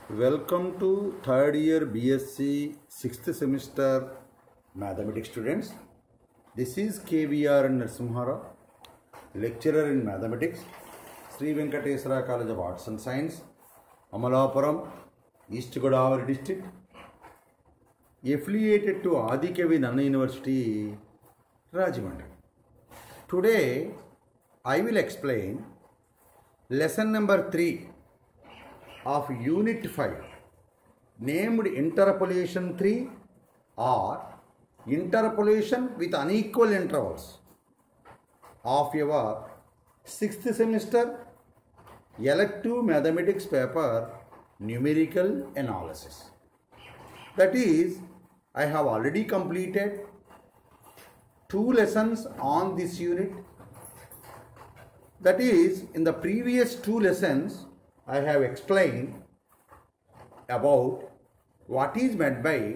Welcome to third year BSc sixth semester mathematics students. This is KVR and Narsimhara, lecturer in mathematics, Sri Venkateswara College of Arts and Science, Amalapuram, East Godavari district, affiliated to Adikavi Nana University, Rajahmundry. Today, I will explain lesson number 3 of unit 5 named interpolation 3 or interpolation with unequal intervals of your 6th semester elective mathematics paper numerical analysis that is i have already completed two lessons on this unit that is in the previous two lessons I have explained about what is meant by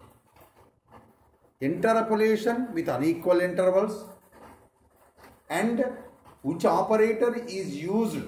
interpolation with unequal intervals and which operator is used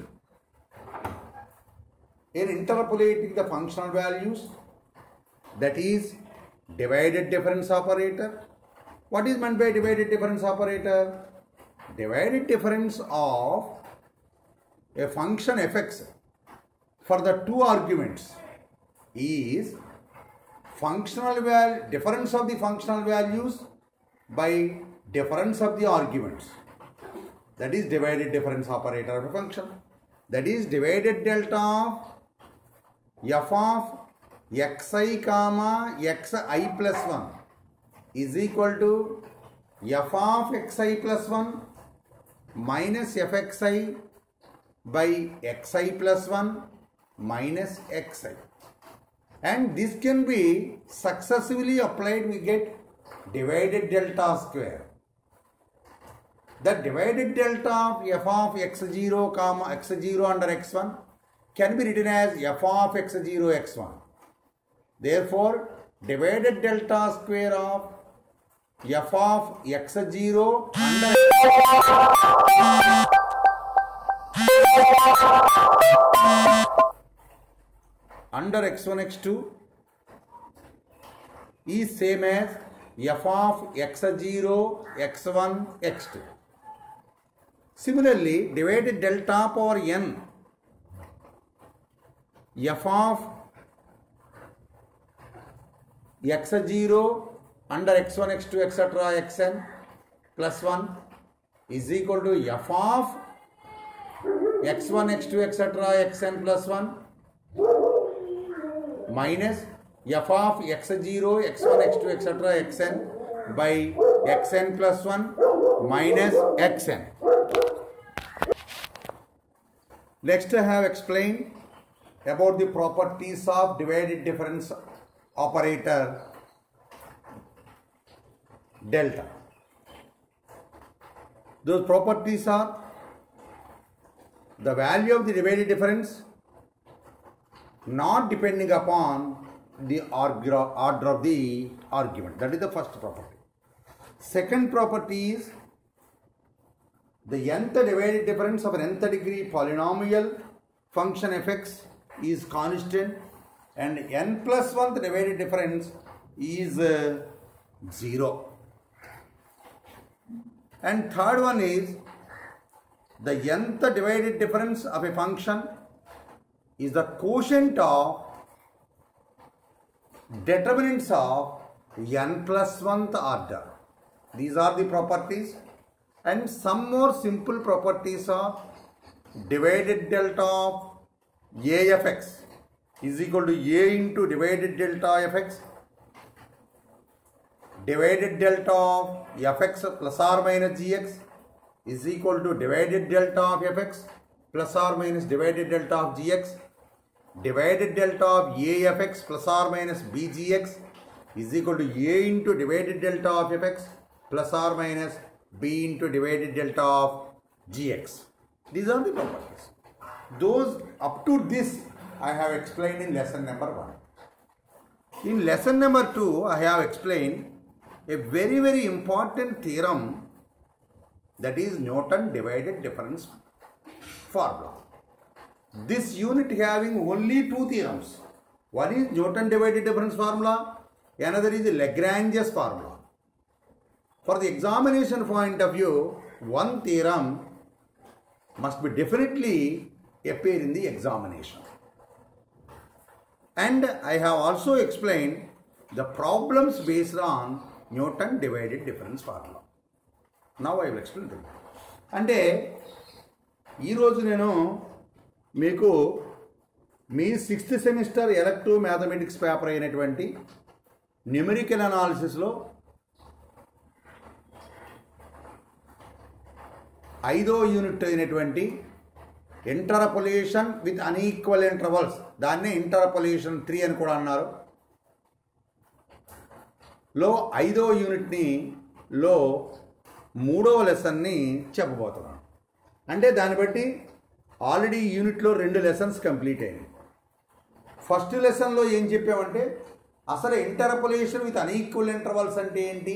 in interpolating the functional values that is divided difference operator. What is meant by divided difference operator? Divided difference of a function fx for the two arguments is functional val difference of the functional values by difference of the arguments that is divided difference operator of a function that is divided delta of f of xi comma xi plus 1 is equal to f of xi plus 1 minus fxi by xi plus 1 minus xi and this can be successively applied we get divided delta square the divided delta of f of x0 comma x0 under x1 can be written as f of x0 x1 therefore divided delta square of f of x0 under under x1 x2 is same as f of x0 x1 x2 similarly divided delta power n f of x0 under x1 x2 etc xn plus 1 is equal to f of x1 x2 etc xn plus 1 minus f of x0, x1, x2, etc. xn by xn plus 1 minus xn. Next I have explained about the properties of divided difference operator delta. Those properties are the value of the divided difference not depending upon the order of the argument. That is the first property. Second property is the nth divided difference of an nth degree polynomial function fx is constant and n plus 1th divided difference is uh, 0. And third one is the nth divided difference of a function is the quotient of determinants of n plus 1th order. These are the properties and some more simple properties of divided delta of a f x is equal to a into divided delta f x divided delta of f x plus or minus gx is equal to divided delta of f x plus or minus divided delta of gx divided delta of a f x plus or minus bgx is equal to a into divided delta of f x plus or minus b into divided delta of gx. These are the properties. Those up to this I have explained in lesson number 1. In lesson number 2 I have explained a very very important theorem that is Newton divided difference formula. This unit having only two theorems One is Newton divided difference formula, another is the Lagrange's formula. For the examination point of view, one theorem must be definitely appear in the examination. And I have also explained the problems based on Newton divided difference formula. Now I will explain them. అంటే ఈరోజు నేను మీకు మీ sixth semester elective mathematics paper అయినటువంటి numerical అనాలిసిస్లో ఐదో unit అయినటువంటి interpolation with unequal intervals దాన్నే ఇంటర్పొలేషన్ త్రీ అని కూడా అన్నారు లో ఐదో యూనిట్ని లో మూడవ లెసన్ని చెప్పబోతున్నాను అంటే దాన్ని బట్టి ఆల్రెడీ ఈ యూనిట్లో రెండు లెసన్స్ కంప్లీట్ అయినాయి ఫస్ట్ లెసన్లో ఏం చెప్పామంటే అసలు ఇంటర్పొలేషన్ విత్ అన్ఈక్వల్ ఇంటర్వల్స్ అంటే ఏంటి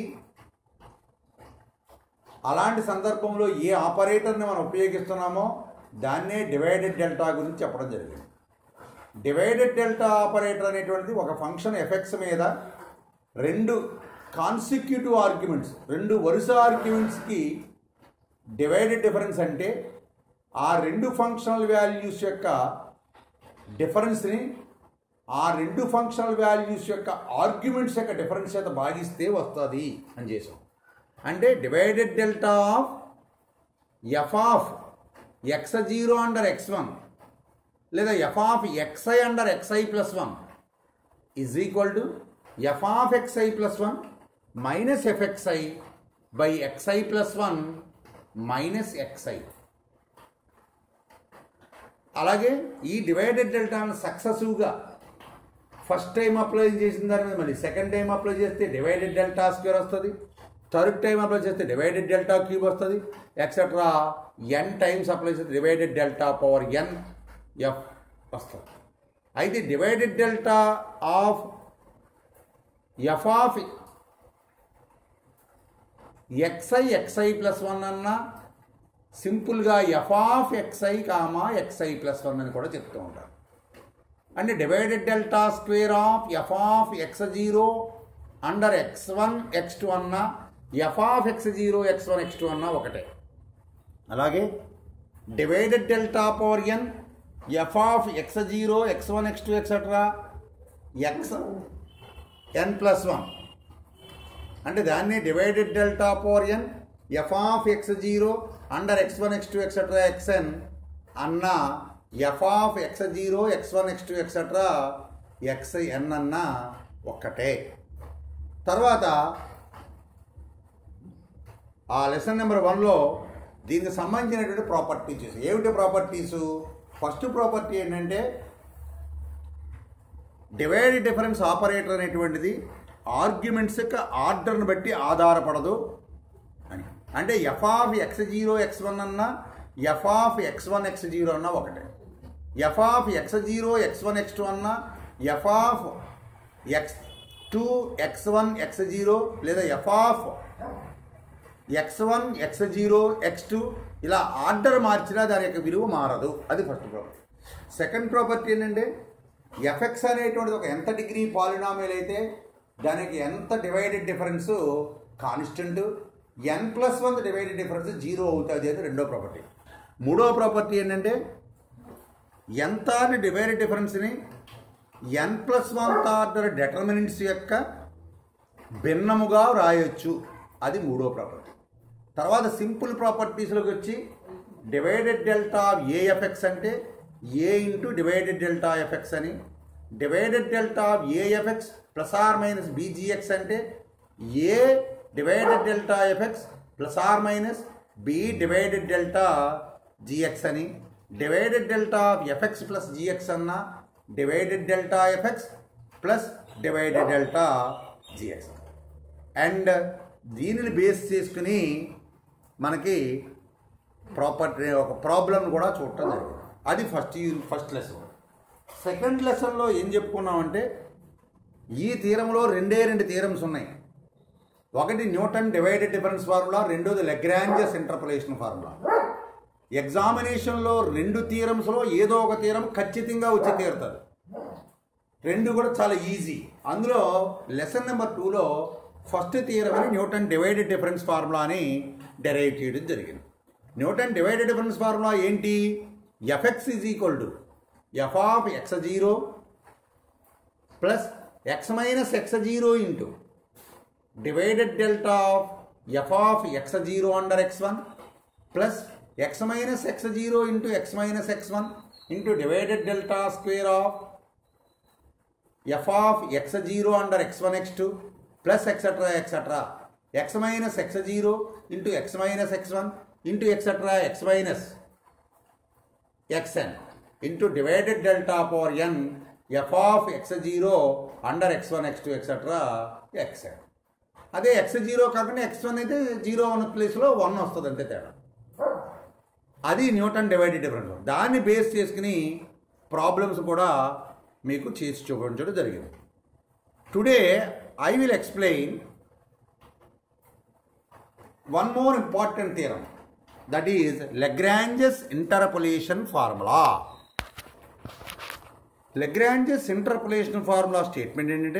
అలాంటి సందర్భంలో ఏ ఆపరేటర్ని మనం ఉపయోగిస్తున్నామో దాన్నే డివైడెడ్ డెల్టా గురించి చెప్పడం జరిగింది డివైడెడ్ డెల్టా ఆపరేటర్ అనేటువంటిది ఒక ఫంక్షన్ ఎఫెక్ట్స్ మీద రెండు కాన్సిక్యూటివ్ ఆర్గ్యుమెంట్స్ రెండు వరుస ఆర్గ్యుమెంట్స్కి డివైడెడ్ డిఫరెన్స్ అంటే ఆ రెండు ఫంక్షనల్ వాల్యూస్ యొక్క డిఫరెన్స్ని ఆ రెండు ఫంక్షనల్ వాల్యూస్ యొక్క ఆర్గ్యుమెంట్స్ యొక్క డిఫరెన్స్ చేత భాగిస్తే వస్తుంది అని చేసాం అంటే divided delta of F of X zero under X one లేదా F of X I under X I plus one is equal to F of X I plus one minus F X I by X I plus one minus X I అలాగే ఈ divided డెల్టాను సక్సెసివ్గా first time apply చేసిన దాని మీద మళ్ళీ second time apply చేస్తే డివైడెడ్ డెల్టా స్క్వేర్ వస్తుంది థర్డ్ టైం అప్లై చేస్తే డివైడెడ్ డెల్టా క్యూబ్ వస్తుంది ఎక్సెట్రా ఎన్ టైమ్స్ అప్లై చేస్తే డివైడెడ్ డెల్టా పవర్ ఎన్ ఎఫ్ వస్తుంది అయితే divided delta of F of X I X I plus one అన్న సింపుల్గా F of X I comma X I plus one అని కూడా చెప్తూ ఉంటారు అంటే divided delta square of F of X zero under X one X two అన్న F of X zero X one X two అన్న ఒకటే అలాగే divided delta power N F of X zero X one X two etcetera X N plus one అంటే దాన్ని divided delta power N F of X zero under X one X two etcetera X N అన్న F of X zero X one X two etcetera X N అన్న ఒక్కటే తర్వాత ఆ lesson number వన్లో దీనికి సంబంధించినటువంటి ప్రాపర్టీస్ ఏమిటి ప్రాపర్టీసు ఫస్ట్ ప్రాపర్టీ ఏంటంటే డివైడ్ డిఫరెన్స్ ఆపరేటర్ అనేటువంటిది ఆర్గ్యుమెంట్స్ యొక్క ఆర్డర్ని బట్టి ఆధారపడదు అని అంటే F of X zero X one అన్న F of X one X zero అన్న ఒకటే F of X zero X one X two అన్న F of X two X one X zero లేదా F of X one X zero X two ఇలా order మార్చినా దాని యొక్క విలువ మారదు అది ఫస్ట్ ప్రాపర్టీ సెకండ్ ప్రాపర్టీ ఏంటంటే ఎఫెక్స్ అనేటువంటిది ఒక ఎంత డిగ్రీ పాలినామియల్ అయితే దానికి ఎంత divided difference constant N plus one divided difference zero అవుతుంది అది రెండో ప్రాపర్టీ మూడో ప్రాపర్టీ ఏంటంటే ఎంత డివైడెడ్ డిఫరెన్స్ని N plus one order determinants యొక్క భిన్నముగా రాయొచ్చు అది మూడో ప్రాపర్టీ తర్వాత సింపుల్ ప్రాపర్టీస్లోకి వచ్చి డివైడెడ్ డెల్టా ఏఎఫ్ఎక్స్ అంటే A into divided delta F X అని divided delta A F X plus or minus B G X అంటే A divided delta F X plus or minus B divided delta G X అని divided delta F X plus G X అన్న divided delta F X plus divided delta G X and దీనిని base చేసుకుని మనకి property ఒక problem కూడా చూడటం జరిగింది అది ఫస్ట్ ఫస్ట్ లెసన్ సెకండ్ లెసన్లో ఏం చెప్పుకున్నామంటే ఈ తీరంలో రెండే రెండు థీరమ్స్ ఉన్నాయి ఒకటి న్యూటన్ డివైడెడ్ డిఫరెన్స్ ఫార్ములా రెండోది లెగ్రాంజస్ ఇంటర్పలేషన్ ఫార్ములా ఎగ్జామినేషన్లో రెండు థీరమ్స్లో ఏదో ఒక థీరం ఖచ్చితంగా వచ్చి తీరుతుంది రెండు కూడా చాలా ఈజీ అందులో లెసన్ నెంబర్ టూలో ఫస్ట్ థియరం అని న్యూటన్ డివైడెడ్ డిఫరెన్స్ ఫార్ములాని డెరైవ్ చేయడం జరిగింది న్యూటన్ డివైడెడ్ డిఫరెన్స్ ఫార్ములా ఏంటి FX is equal to F of X zero plus X minus X zero into divided delta of F of X zero under X one plus X minus X zero into X minus X one into divided delta square of F of X zero under X one X two plus etcetera etcetera X minus X zero into X minus X one into etcetera X minus xn into divided delta power n f of x0 under x1 x2 etc xn అదే X zero కాకుండా X one అయితే zero ఉన్న ప్లేస్లో one వస్తుంది అంతే తేడా అది Newton divided difference దాన్ని బేస్ చేసుకుని ప్రాబ్లమ్స్ కూడా మీకు చేసి చూపించడం జరిగింది today I will explain one more important theorem that is Lagrange's interpolation formula. Lagrange's interpolation formula statement ఏంటంటే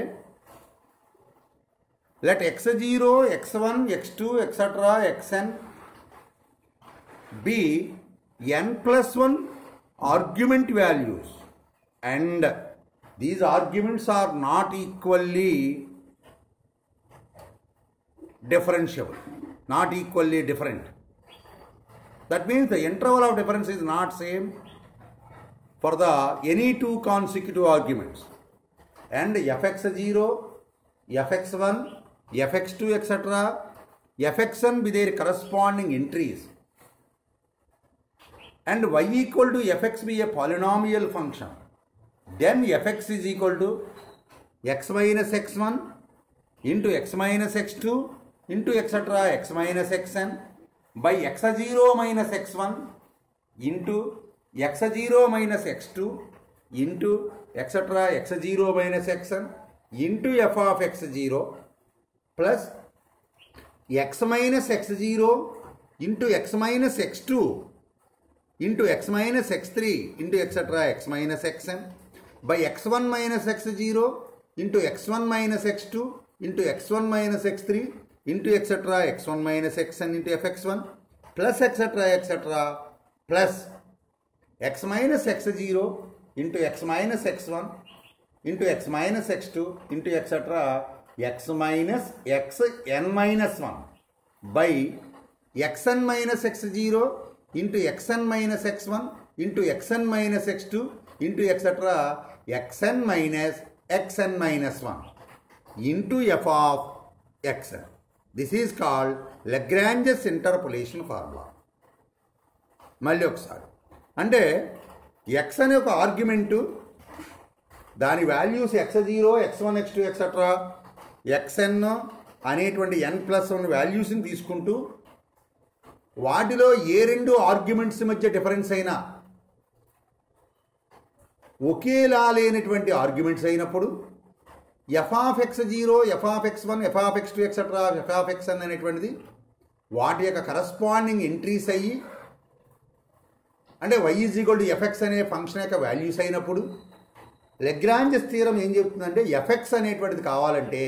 let x0, x1, x2, etc., xn be n plus 1 argument values and these arguments are not equally differentiable, not equally different. That means the interval of difference is not same for the any two consecutive arguments. And fx0, fx1, fx2, etc., fxn be their corresponding entries. And y equal to fx be a polynomial function. Then fx is equal to x minus x1 into x minus x2 into etc. x minus xn by x0 minus x1 into x0 minus x2 into etc. x0 minus xn into f of x0 plus x minus x0 into x minus x2 into x minus x3 into etc. x minus xn by x1 minus x0 into x1 minus x2 into x1 minus x3 into etc. x1 minus xn into fx1 plus etc. etc. plus x minus x0 into x minus x1 into x minus x2 into etc. x minus xn minus 1 by xn minus x0 into xn minus x1 into xn minus x2 into etc. xn minus xn minus 1 into f of xn. This is called Lagrange's interpolation formula. మళ్ళీ ఒకసారి అంటే X అనే ఒక argument దాని values X zero X one X two etcetera X N అనేటువంటి N plus one వాల్యూస్ని తీసుకుంటూ వాటిలో ఏ రెండు ఆర్గ్యుమెంట్స్ మధ్య డిఫరెన్స్ అయినా ఒకేలా లేనటువంటి ఆర్గ్యుమెంట్స్ అయినప్పుడు F of X zero F of X one F of X two etcetera F of X N అనేటువంటిది వాటి యొక్క కరస్పాండింగ్ ఎంట్రీస్ అయ్యి అంటే Y is equal to F X అనే ఫంక్షన్ యొక్క వాల్యూస్ అయినప్పుడు లెగ్రాంజెస్ థీరం ఏం చెప్తుందంటే ఎఫ్ఎక్స్ అనేటువంటిది కావాలంటే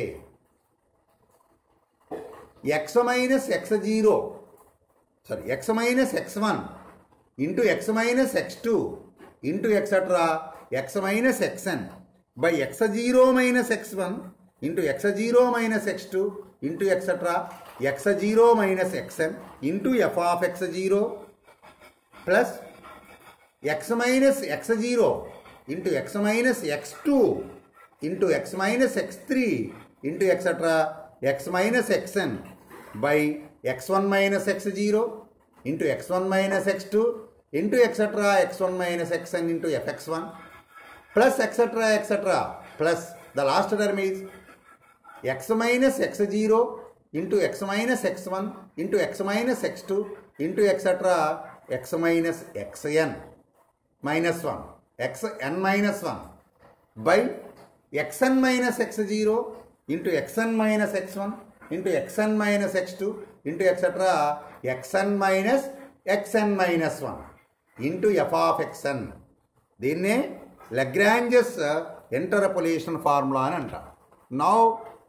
X minus X zero sorry X minus X one into X minus X two into etcetera X minus XN by X zero minus X one into X zero minus X two into etcetera X zero minus XN into F of X zero plus X minus X zero into X minus X two into X minus X three into etcetera X minus XN by X one minus X zero into X one minus X two into etcetera X one minus XN into F X one plus etcetera etcetera plus the last term is X minus X zero into X minus X one into X minus X two into etcetera X minus x n minus one x n minus one by x n minus X zero into x n minus X one into x n minus X two into etcetera x n minus x n minus one into F of x n దీన్నే Lagrange's interpolation formula అని అంటాం now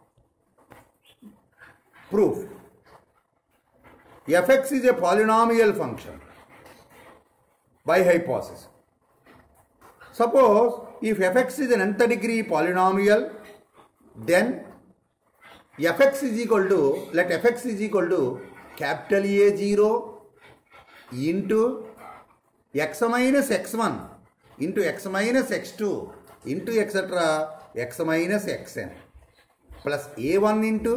proof fx is a polynomial function by hypothesis. Suppose if fx is an nth degree polynomial, then fx is equal to, let fx is equal to capital A0 into x minus x1 into x minus x2 into etc. x minus xn plus a1 into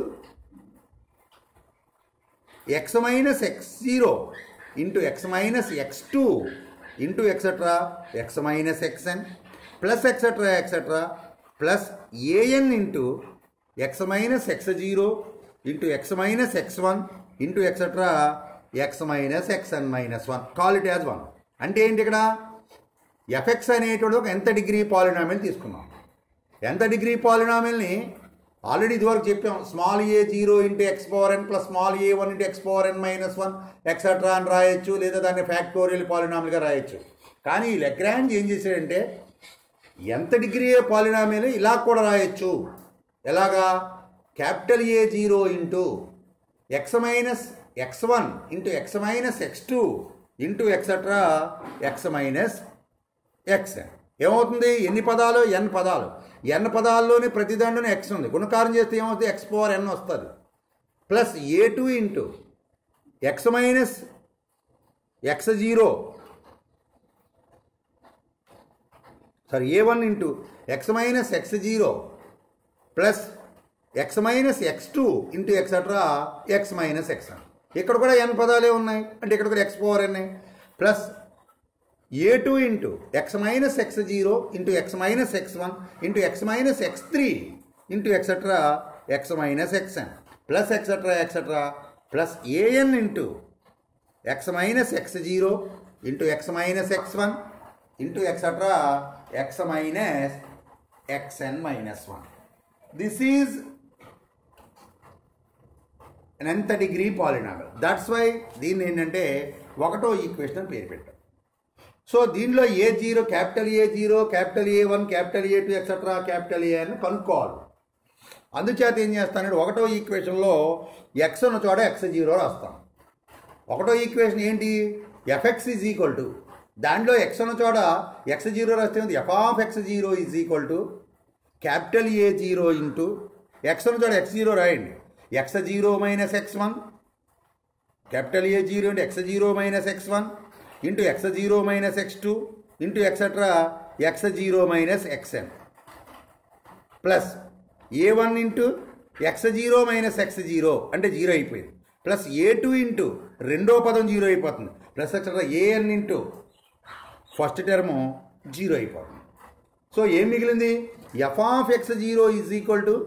x minus x0 into x minus x2 into etc. x minus xn plus etc. etc. plus an into x minus x0 into x minus x1 into etc. x minus xn minus 1 call it as 1 అంటే ఏంటి ఇక్కడ effects అనేటువంటి ఒక ఎంత degree polynomial తీసుకున్నాం ఎంత degree పాలినామిల్ని already ఇదివరకు చెప్పాం small a zero into x power n plus small a one into x power n minus one etcetera అని రాయొచ్చు లేదా దాన్ని ఫ్యాక్టోరియల్ పాలినామిల్గా రాయొచ్చు కానీ ఈ లెగ్రాంజ్ ఏం చేశాడంటే ఎంత డిగ్రీ పాలినామిల్ ఇలా కూడా రాయొచ్చు ఎలాగా capital A zero into X minus X one into X minus X two into etcetera X minus x ఏమవుతుంది ఎన్ని పదాలు ఎన్ పదాలు ఎన్ పదాల్లోని ప్రతి దాంట్లోనే ఎక్స్ ఉంది గుణకారం చేస్తే ఏమవుతుంది ఎక్స్ పవర్ ఎన్ వస్తుంది plus a two into X minus X zero sorry a one into X minus X zero plus X minus X two into etcetera X minus x ఇక్కడ కూడా ఎన్ పదాలే ఉన్నాయి అంటే ఇక్కడ కూడా x power n plus a two into X minus X zero into X minus X one into X minus X three into etcetera X minus x N plus etcetera etcetera plus AN into X minus X zero into X minus X one into etcetera X minus x n minus one this is ఎంత degree polynomial that's why దీన్ని ఏంటంటే ఒకటో equation పేరు పెట్టాం so దీనిలో a zero capital A zero capital A one capital A two etcetera capital A అని కనుక్కోవాలి అందుచేత ఏం చేస్తానంటే ఒకటో ఈక్వేషన్లో ఎక్స్ ఉన్న చోట ఎక్స్ జీరో రాస్తాం ఒకటో ఈక్వేషన్ ఏంటి ఎఫ్ఎక్స్ ఈజ్ ఈక్వల్ టు దాంట్లో ఎక్స్ ఉన్న చోట ఎక్స్ జీరో రాస్తే f of X zero is equal to capital A zero into x ఉన్న చోట ఎక్స్ జీరో రాయండి x zero minus X one capital A zero into X zero minus X one into X zero minus X two into etcetera X zero minus x n plus a one into X zero minus X zero అంటే zero అయిపోయింది plus a two into రెండో పదం zero అయిపోతుంది plus etcetera a n into first term zero అయిపోతుంది so ఏం మిగిలింది f of X zero is equal to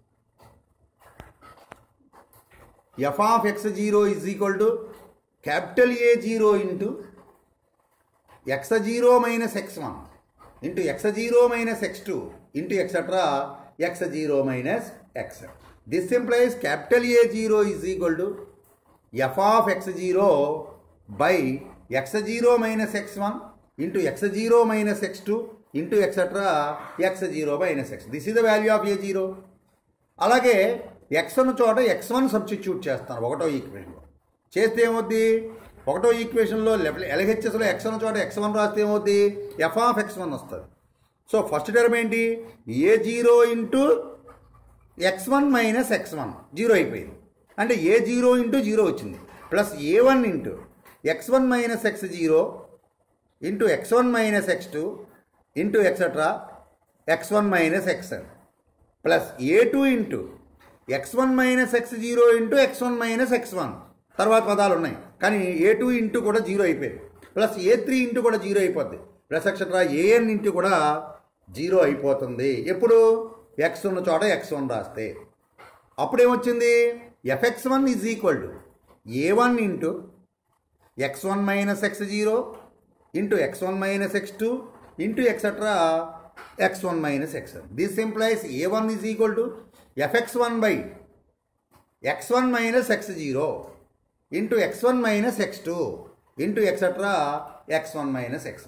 F of X zero is equal to capital A zero into X zero minus X one into X zero minus X two into etcetera X zero minus x this implies capital A zero is equal to F of X zero by X zero minus X one into X zero minus X two into etcetera X zero minus x this is the value of a zero అలాగే x ఉన్న చోట x one substitute చేస్తాను ఒకటో ఈక్వేషన్లో చేస్తే ఏమవుద్ది ఒకటో ఈక్వేషన్లో ఎల్హెచ్ఎస్లో X ఉన్న చోట ఎక్స్ వన్ రాస్తే ఏమవుద్ది ఎఫ్ ఆఫ్ ఎక్స్ వన్ వస్తుంది సో ఫస్ట్ టర్మ్ ఏంటి a zero into X one minus X one zero అయిపోయింది అంటే ఏ జీరో ఇంటూ జీరో వచ్చింది plus a one into X one minus X zero into X one minus X two into etcetera X one minus x plus a two into X one minus X zero into X one minus X one తర్వాత పదాలు ఉన్నాయి కానీ ఏ two into కూడా zero అయిపోయింది plus a three into కూడా zero అయిపోద్ది plus etcetera a n into కూడా zero అయిపోతుంది ఎప్పుడు ఎక్స్ ఉన్న చోట ఎక్స్ వన్ రాస్తే అప్పుడేమొచ్చింది f x one is equal to a one into X one minus X zero into X one minus X two into etcetera X one minus x this implies a one is equal to f x one by X one minus X zero into X one minus X two into etcetera X one minus X one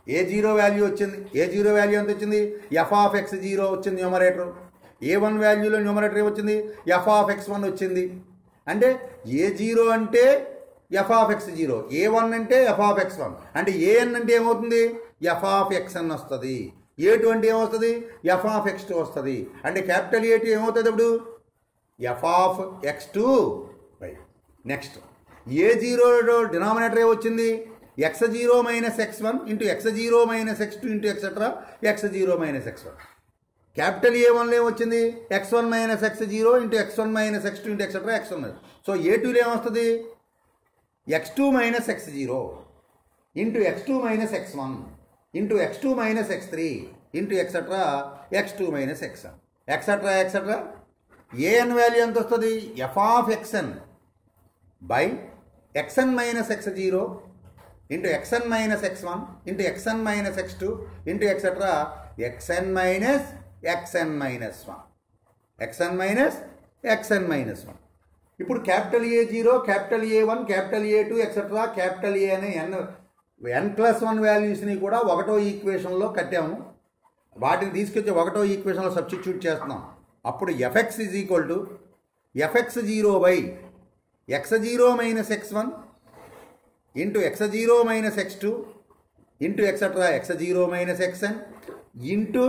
a zero value వచ్చింది a zero value ఎంత వచ్చింది f of X zero వచ్చింది numerator a one వాల్యూలో numerator ఏమొచ్చింది f of X one వచ్చింది అంటే a zero అంటే F of X zero a one అంటే ఎఫ్ ఆఫ్ ఎక్స్ వన్ అంటే ఏఎన్ అంటే ఏమవుతుంది ఎఫ్ ఆఫ్ ఎక్స్ అని వస్తుంది ఏ టూ అంటే ఏమవుతుంది ఎఫ్ ఆఫ్ ఎక్స్ టూ వస్తుంది అంటే క్యాపిటల్ ఏ టూ ఏమవుతుంది ఇప్పుడు f of X two by next a zero denominator ఏమొచ్చింది x zero minus X one into X zero minus X two into etcetera X zero minus X one capital A వన్లో ఏమొచ్చింది x one minus X zero into X one minus X two into etcetera X one so a టూలో ఏమొస్తుంది x two minus X zero into x two minus X one into x two minus X three into etcetera x two minus X one etcetera etcetera a n value ఎంత వస్తుంది f of x n by x n minus X zero into x n minus X one into x n minus X two into etcetera x n minus x n minus one x n minus x n minus one ఇప్పుడు capital A zero capital A one capital A two etcetera capital A అనే n ఎన్ plus one వాల్యూస్ని కూడా ఒకటో ఈక్వేషన్లో కట్టాము వాటిని తీసుకొచ్చి ఒకటో ఈక్వేషన్లో substitute చేస్తున్నాం అప్పుడు FX is equal to f x zero by X zero minus X one into X zero minus X two into etcetera X zero minus XN into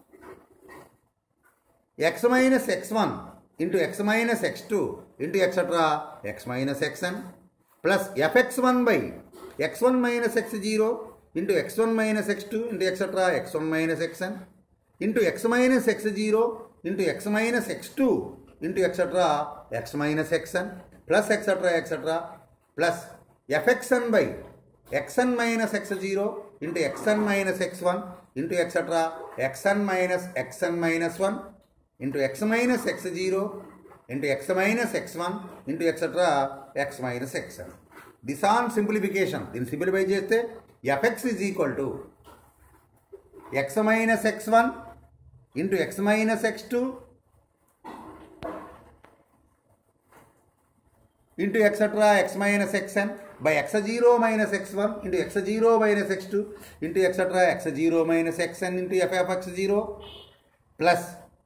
X minus X one into X minus X two into etcetera X minus x n plus f x one by X one minus X zero into X one minus X two into etcetera X one minus XN into X minus X zero into X minus X two into etcetera X minus x n plus etcetera etcetera plus f x n by x n minus X zero into x n minus X one into etcetera x n minus x n minus one into X minus X zero into X minus X one into etcetera X minus X one this on simplification దీన్ని simplify చేస్తే FX is equal to x minus X one into X minus X two into etcetera X minus XN by X zero minus X one into X zero minus X two into etcetera X zero minus XN into f of x zero plus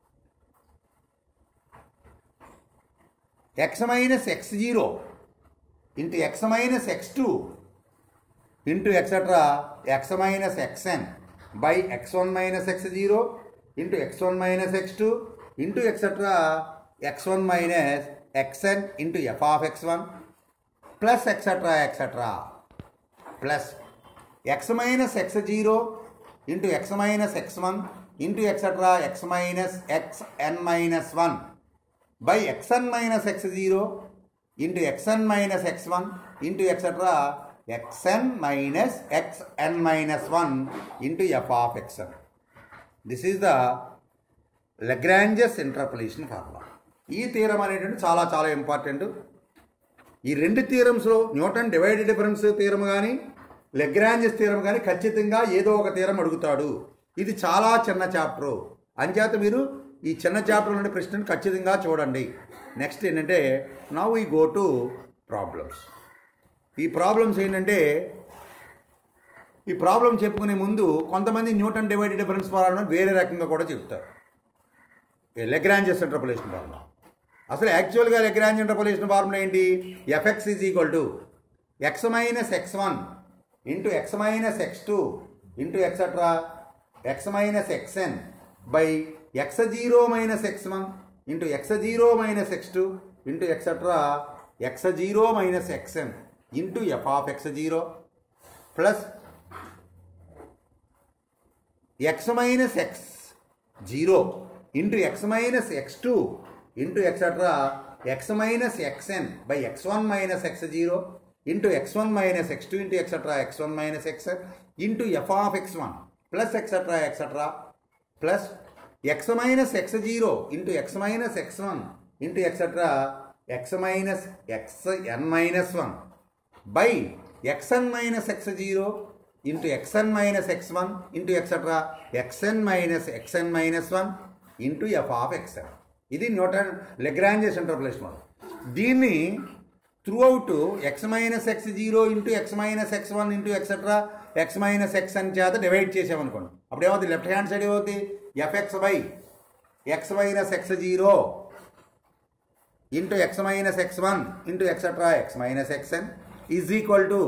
X minus X zero into X minus X two into etcetera X minus XN by X one minus X zero into X one minus X two into etcetera X one minus xn into f of x1 plus etc etc plus x minus x0 into x minus x1 into etc x minus xn minus 1 by xn minus x0 into xn minus x1 into etc xn minus xn minus 1 into f of xn. This is the Lagrange's interpolation formula. ఈ తీరం అనేటువంటి చాలా చాలా important ఈ రెండు థీరమ్స్లో Newton divided difference తీరం కానీ Lagrange's తీరం కానీ ఖచ్చితంగా ఏదో ఒక తీరం అడుగుతాడు ఇది చాలా చిన్న చాప్టర్ అంచేత మీరు ఈ చిన్న చాప్టర్ నుండి ప్రశ్నను ఖచ్చితంగా చూడండి నెక్స్ట్ ఏంటంటే నవ్ ఈ గో టు ప్రాబ్లమ్స్ ఈ ప్రాబ్లమ్స్ ఏంటంటే ఈ ప్రాబ్లం చెప్పుకునే ముందు కొంతమంది న్యూటన్ డివైడెడ్ డిఫరెన్స్ ఫార్ములా వేరే రకంగా కూడా చెప్తారు లెగ్రాంజెస్ ఇంటర్పొలేషన్ ఫార్ములా అసలు యాక్చువల్గా లెగ్రాంజ్ ఇంటర్పొలేషన్ ఫార్ములా ఏంటి FX is equal to x minus X one into X minus X two into etcetera X minus XN by X zero minus X one into X zero minus X two into etcetera X zero minus XN into F of X zero plus X minus X zero into X minus X two into etcetera X minus XN by X one minus X zero into X one minus X two into etcetera X one minus XN into F of X one plus etcetera etcetera plus X minus X zero into X minus X one into etcetera X minus x n minus one by x n minus X zero into x n minus X one into etcetera x n minus x n minus one into F of x n ఇది Newton Lagrange's interpolation model దీన్ని throughout x minus X zero into X minus X one into etcetera X minus x అని చేత divide చేసామనుకోండి అప్పుడు ఏమవుతుంది left hand side ఏమవుతుంది f x by X minus X zero into X minus X one into etcetera X minus x n is equal to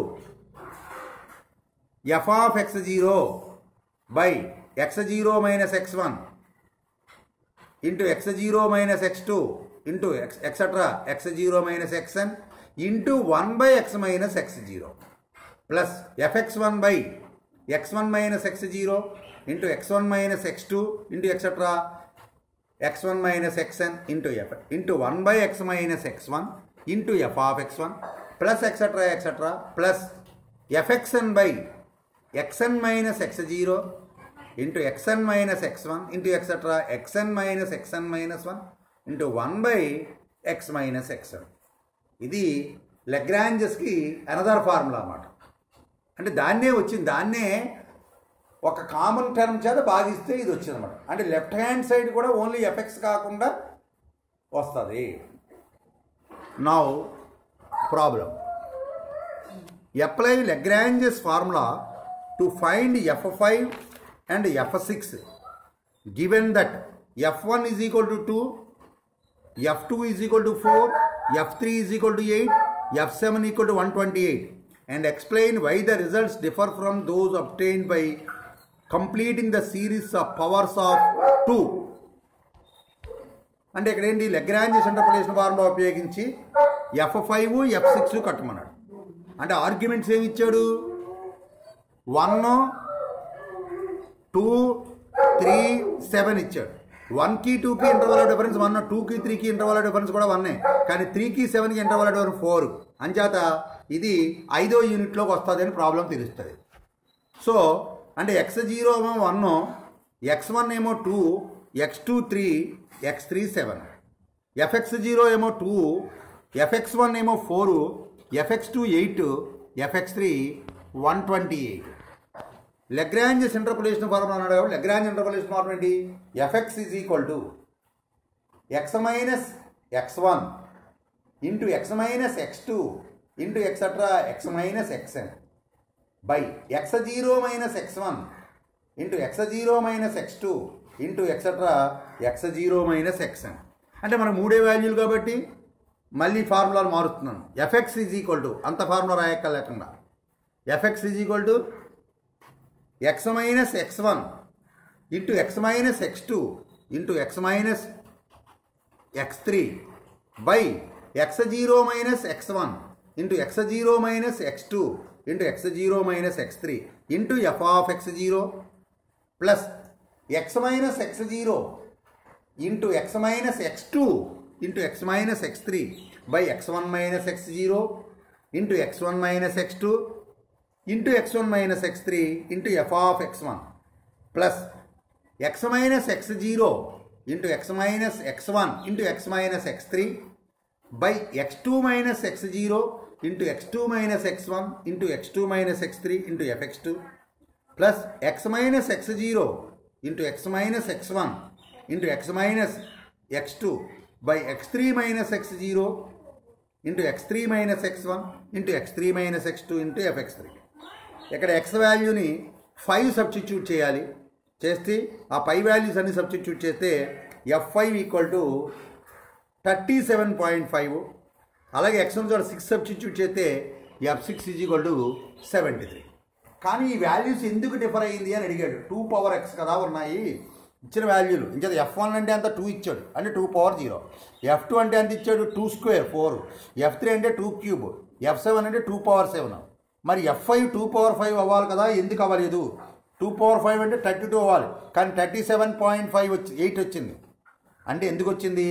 F of X zero by X zero minus X one into X zero minus X two into x etcetera X zero minus XN into one by X minus X zero plus f x one by X one minus X zero into X one minus X two into etcetera X one minus XN into f into one by X minus X one into F of X one plus etcetera etcetera plus f x n by x n minus X zero into x n minus X one into etcetera x n minus x n minus one into one by X minus x n ఇది లెగ్రాంజెస్కి another formula అన్నమాట అంటే దాన్నే వచ్చింది దాన్నే ఒక common term చేత భాగిస్తే ఇది వచ్చింది అనమాట అంటే లెఫ్ట్ హ్యాండ్ సైడ్ కూడా ఓన్లీ ఎఫెక్ట్స్ కాకుండా వస్తుంది now problem apply Lagrange's formula to find f five and f six given that f one is equal to two f two is equal to four f three is equal to eight f seven equal to one twenty eight and explain why the results differ from those obtained by completing the series of powers of two అంటే ఇక్కడ ఏంటి Lagrange's interpretation formula ఉపయోగించి f five f six కట్టమన్నాడు అంటే arguments ఏమి ఇచ్చాడు one two three seven ఇచ్చాడు వన్కి టూకి ఇంటర్వల్ డిఫరెన్స్ వన్ టూకి త్రీకి ఇంటర్వల్ డిఫరెన్స్ కూడా వన్నే కానీ త్రీకి సెవెన్కి ఇంటర్వల్ డిఫరెన్స్ ఫోర్ అంచేత ఇది ఐదో యూనిట్లోకి వస్తుంది అని ప్రాబ్లం తెలుస్తుంది సో అంటే ఎక్స్ జీరో ఏమో వన్ ఎక్స్ వన్ ఏమో two x two three x three seven f x zero ఏమో టూ ఎఫ్ఎక్స్ వన్ ఏమో four f x two eight f x three one twenty eight Lagrange's interpolation formula అన్నాడు కాబట్టి Lagrange interpolation formula ఏంటి FX is equal to x minus X one into X minus X two into etcetera X minus XN by X zero minus X one into X zero minus X two into etcetera X zero minus x n అంటే మనం మూడే వాల్యూలు కాబట్టి మళ్ళీ ఫార్ములాలు మారుస్తున్నాను f x is equal to అంత formula రాయక్క లేకుండా f x is equal to x minus X one into X minus X two into X minus X three by X zero minus X one into X zero minus X two into X zero minus X three into F of X zero plus X minus X zero into X minus X two into X minus X three by X one minus X zero into X one minus X two into X one minus X three into F of X one plus X minus X zero into X minus X one into X minus X three by x two minus X zero into x two minus X one into x two minus X three into f X two plus X minus X zero into X minus X one into X minus X two by x three minus X zero into x three minus X one into x three minus X two into f x three ఇక్కడ x వాల్యూని five substitute చేయాలి చేస్తే ఆ పై values అన్ని substitute చేస్తే f five equal to thirty seven point five అలాగే x one చోట సిక్స్ సబ్స్టిట్యూట్ చేస్తే f six is equal to seventy three కానీ ఈ వాల్యూస్ ఎందుకు డిఫర్ అయ్యింది అని అడిగాడు టూ పవర్ ఎక్స్ కదా ఉన్నాయి ఇచ్చిన వాల్యూలు ఇంకా ఎఫ్ వన్ అంటే అంత టూ ఇచ్చాడు అంటే two power zero f two అంటే ఎంత ఇచ్చాడు two square four f three అంటే టూ క్యూబ్ ఎఫ్ సెవెన్ అంటే టూ పవర్ సెవెన్ మరి f five two power five అవ్వాలి కదా ఎందుకు అవ్వలేదు టూ పవర్ ఫైవ్ అంటే థర్టీ టూ అవ్వాలి కానీ థర్టీ సెవెన్ పాయింట్ ఫైవ్ వచ్చి ఎయిట్ వచ్చింది అంటే ఎందుకు వచ్చింది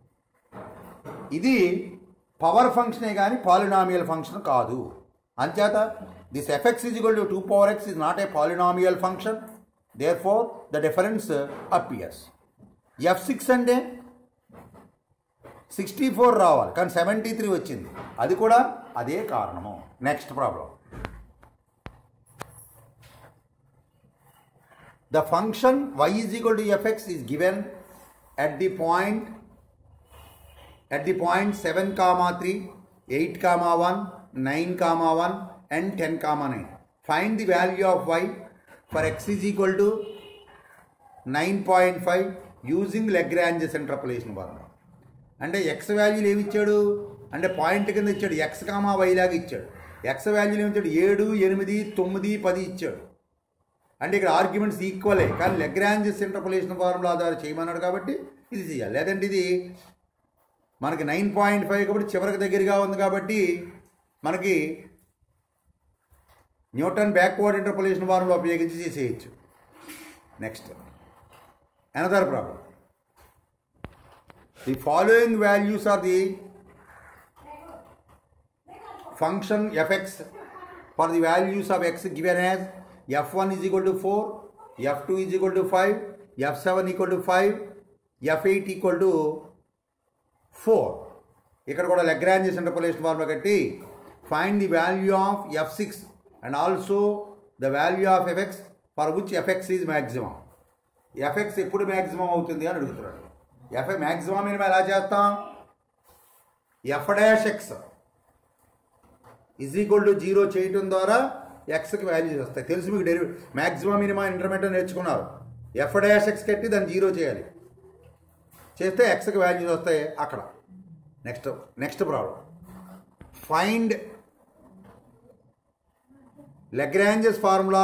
ఇది పవర్ ఫంక్షనే కానీ పాలినామియల్ ఫంక్షన్ కాదు అంచేత this f x is equal to two power x is not a polynomial function therefore the difference appears f six అంటే సిక్స్టీ ఫోర్ రావాలి కానీ సెవెంటీ త్రీ వచ్చింది అది కూడా అదే కారణము next problem The function y is equal to fx is given at the point at the point 7 comma 3, 8 comma 1, 9 comma 1 and 10 comma 9. Find the value of y for x is equal to nine point five using Lagrange's interpolation formula అంటే x వాల్యూలు ఏమి ఇచ్చాడు అంటే point కింద ఇచ్చాడు X comma why లాగా ఇచ్చాడు X వాల్యూలు ఏమి ఇచ్చాడు ఏడు ఎనిమిది తొమ్మిది పది ఇచ్చాడు అంటే ఇక్కడ ఆర్గ్యుమెంట్స్ ఈక్వలే కానీ లెగ్రాంజెస్ ఇంటర్పలేషన్ ఫార్ములా ఆధారం చేయమన్నాడు కాబట్టి ఇది చేయాలి లేదంటే ఇది మనకి నైన్ పాయింట్ ఫైవ్ కాబట్టి చివరికి దగ్గరగా ఉంది కాబట్టి మనకి న్యూటన్ బ్యాక్వర్డ్ ఇంటర్పలేషన్ ఫార్ములా ఉపయోగించి చేసేయచ్చు next another problem the following values are the function fx for the values of x given as f1 is equal to 4, f2 is equal to 5, f7 equal to 5, f8 equal to 4. ఇక్కడ కూడా Lagrange's interpolation formula కట్టి find the value of f six and also the value of f x for which f x is maximum f x ఎప్పుడు maximum అవుతుంది అని అడుగుతున్నాడు f maximum మనం ఎలా చేస్తాం f dash x is equal to zero చేయటం ద్వారా ఎక్స్కి వాల్యూస్ వస్తాయి తెలుసు మీకు డెరివే మ్యాక్సిమం మినిమం ఇంటర్మీడియట్ నేర్చుకున్నారు ఎఫ్ డాష్ ఎక్స్ కట్టి దాన్ని జీరో చేయాలి చేస్తే ఎక్స్కి వాల్యూస్ వస్తాయి అక్కడ next next problem find Lagrange's formula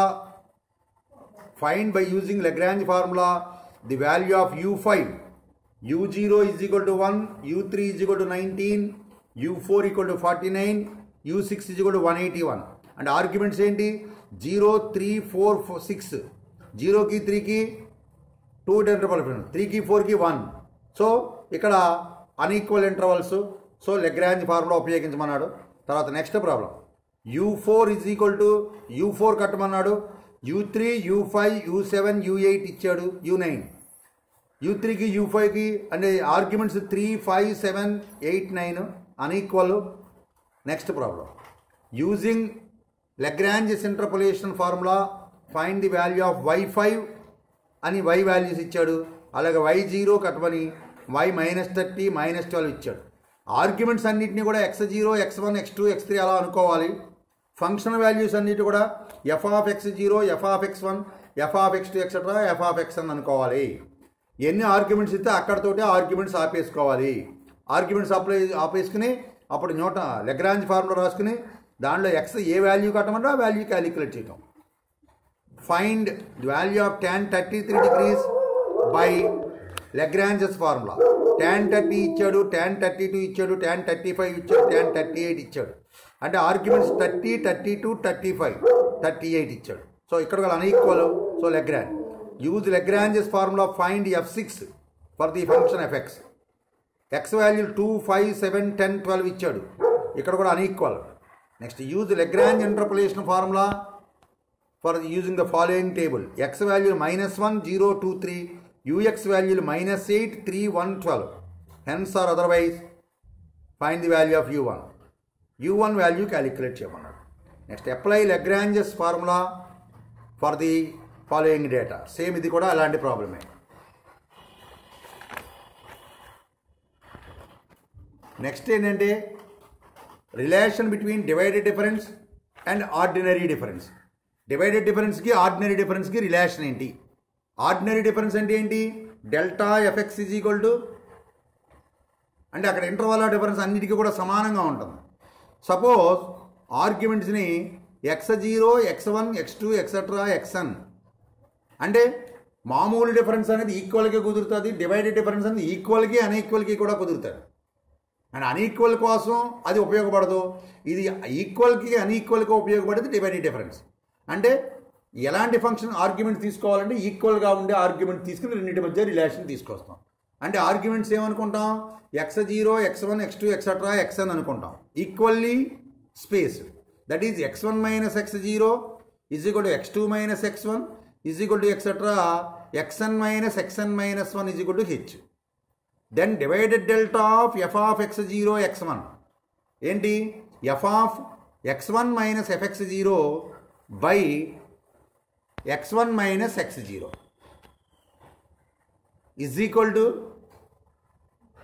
find by using Lagrange formula the value of u five u zero is equal to one u three is equal to nineteen u four equal to forty nine u six is equal to one eighty one and arguments ఏంటి zero three four six జీరోకి త్రీకి two interval త్రీకి ఫోర్కి one so ఇక్కడ unequal intervals so Lagrange formula ఉపయోగించమన్నాడు తర్వాత next problem u four is equal to you four కట్టమన్నాడు u three u five u seven u eight ఇచ్చాడు యూ నైన్ యూ త్రీకి యూ ఫైవ్కి అంటే arguments three five seven eight nine unequal next problem using Lagrange's interpolation formula find the value of y five అని y values ఇచ్చాడు అలాగే y zero కట్టమని y minus thirty minus twelve ఇచ్చాడు arguments అన్నింటినీ కూడా x zero X one X two x three అలా అనుకోవాలి function values అన్నిటి కూడా f of X zero F of X one F of X two etcetera F of x అని అనుకోవాలి ఎన్ని ఆర్గ్యుమెంట్స్ ఇస్తే అక్కడతోటే ఆర్గ్యుమెంట్స్ ఆపేసుకోవాలి ఆర్గ్యుమెంట్స్ అప్లై ఆపేసుకుని అప్పుడు న్యూట లెగ్రాంజ్ ఫార్ములా రాసుకుని దాంట్లో ఎక్స్ ఏ వాల్యూ కట్టమంటే ఆ వాల్యూ క్యాలిక్యులేట్ చేయటం find the value of tan thirty three degrees by Lagrange's formula tan thirty ఇచ్చాడు ట్యాన్ థర్టీ టూ ఇచ్చాడు ట్యాన్ థర్టీ ఫైవ్ ఇచ్చాడు ట్యాన్ థర్టీ ఎయిట్ ఇచ్చాడు అంటే arguments thirty thirty two thirty five thirty eight ఇచ్చాడు so ఇక్కడ కూడా unequal so Lagrange use Lagrange's formula find f six for the function f x x value two five seven ten twelve ఇచ్చాడు ఇక్కడ కూడా unequal next use Lagrange interpolation formula for using the following table x value minus one zero two three u x వాల్యూలు minus eight three one twelve hence or otherwise find the value of u one u one value calculate చేయమన్నాడు next apply Lagrange's formula for the following data same ఇది కూడా అలాంటి ప్రాబ్లమే next ఏంటంటే relation between divided difference and ordinary difference divided డిఫరెన్స్కి ordinary డిఫరెన్స్కి relation ఏంటి ordinary difference అంటే ఏంటి delta f x is equal to అంటే అక్కడ ఇంటర్వల్ ఆఫ్ డిఫరెన్స్ అన్నిటికీ కూడా సమానంగా ఉంటుంది సపోజ్ ఆర్గ్యుమెంట్స్ని x zero X one X two etcetera x n అంటే మామూలు డిఫరెన్స్ అనేది ఈక్వల్గా కుదురుతుంది డివైడెడ్ డిఫరెన్స్ అనేది ఈక్వల్కి అన్ఈక్వల్కి కూడా కుదురుతుంది అండ్ అన్ఈక్వల్ కోసం అది ఉపయోగపడదు ఇది ఈక్వల్కి అన్ఈక్వల్కి ఉపయోగపడేది డివైడెడ్ డిఫరెన్స్ అంటే ఎలాంటి ఫంక్షన్ ఆర్గ్యుమెంట్ తీసుకోవాలంటే ఈక్వల్గా ఉండే ఆర్గ్యుమెంట్ తీసుకుని రెండింటి మధ్య రిలేషన్ తీసుకొస్తాం అంటే ఆర్గ్యుమెంట్స్ ఏమనుకుంటాం x zero X one X two etcetera x అని అనుకుంటాం equally space that is x one minus X zero is equal to x two minus X one is equal to etcetera x n minus x n minus one is equal to h then divided delta of F of X zero X one ఏంటి f of X one minus FX zero by X one minus X zero is equal to